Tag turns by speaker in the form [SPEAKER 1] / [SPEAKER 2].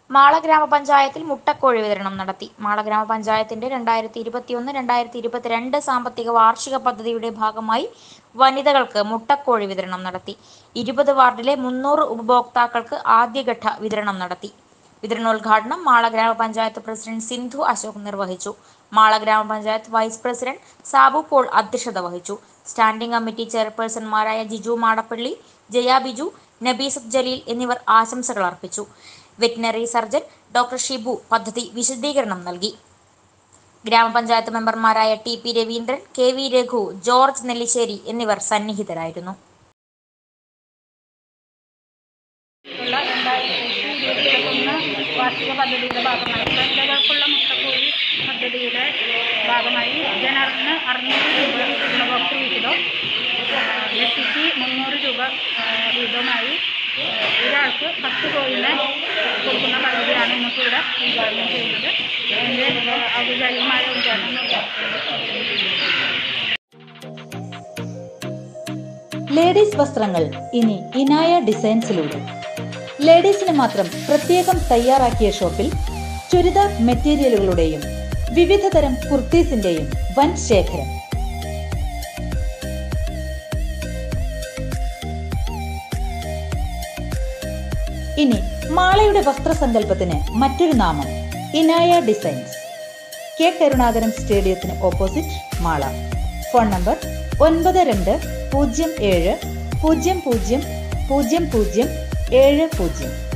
[SPEAKER 1] മാള ഗ്രാമപഞ്ചായത്തിൽ മുട്ടക്കോഴി വിതരണം നടത്തി മാള ഗ്രാമപഞ്ചായത്തിന്റെ രണ്ടായിരത്തി ഇരുപത്തിയൊന്ന് രണ്ടായിരത്തി ഇരുപത്തിരണ്ട് സാമ്പത്തിക വാർഷിക പദ്ധതിയുടെ ഭാഗമായി വനിതകൾക്ക് മുട്ടക്കോഴി വിതരണം നടത്തി ഇരുപത് വാർഡിലെ മുന്നൂറ് ഉപഭോക്താക്കൾക്ക് ആദ്യഘട്ട വിതരണം നടത്തി വിതരണോദ്ഘാടനം മാള ഗ്രാമപഞ്ചായത്ത് പ്രസിഡന്റ് സിന്ധു അശോക് നിർവഹിച്ചു മാള ഗ്രാമപഞ്ചായത്ത് വൈസ് പ്രസിഡന്റ് സാബു പോൾ അധ്യക്ഷത വഹിച്ചു സ്റ്റാൻഡിംഗ് കമ്മിറ്റി ചെയർപേഴ്സൺമാരായ ജിജു മാടപ്പള്ളി ജയ ബിജു നബീസത്ത് ജലീൽ എന്നിവർ ആശംസകൾ അർപ്പിച്ചു വെറ്റിനറി സർജൻ ഡോക്ടർ ഷിബു പദ്ധതി വിശദീകരണം നൽകി ഗ്രാമപഞ്ചായത്ത് മെമ്പർമാരായ T P Raveendran K V Raghu George Nellissery എന്നിവർ സന്നിഹിതരായിരുന്നു
[SPEAKER 2] ഉള്ള രണ്ടായിരത്തി ഇരുപത്തിയൊന്ന് വാർഷിക പദ്ധതിയുടെ ഭാഗമായി വനിതകൾക്കുള്ള മുട്ടക്കോഴി പദ്ധതിയുടെ ഭാഗമായി ജനറിന് അറുന്നൂറ് രൂപ ഗുണഭോക്തൃ വിഹിതം എസ് സിക്ക് മുന്നൂറ് രൂപ ആ, വീതമായി ആ, ഒരാൾക്ക് പത്ത് കോഴിനെ കൊടുക്കുന്ന പദ്ധതിയാണ് ഇന്നിപ്പോൾ ഇവിടെ ഉദ്ഘാടനം ചെയ്യുന്നത് ഇതിൻ്റെ ഔപചാരികമായ ഉദ്ഘാടനം
[SPEAKER 3] ലേഡീസ് വസ്ത്രങ്ങൾ ഇനി ഇനായ ഡിസൈൻസിലൂടെ ലേഡീസിന് മാത്രം പ്രത്യേകം തയ്യാറാക്കിയ ഷോപ്പിൽ ചുരിദാർ മെറ്റീരിയലുകളുടെയും വിവിധ തരം കുർത്തീസിന്റെയും വൻ ശേഖരം ഇനി മാളയുടെ വസ്ത്രസങ്കല്പത്തിന് മറ്റൊരു നാമം ഇനായ ഡിസൈൻസ് കെ കരുണാകരൻ സ്റ്റേഡിയത്തിന് ഓപ്പോസിറ്റ് മാള ഫോൺ നമ്പർ ഒൻപത് രണ്ട് പൂജ്യം ഏഴ് പൂജ്യം പൂജ്യം പൂജ്യം പൂജ്യം ഏഴ് പൂജ്യം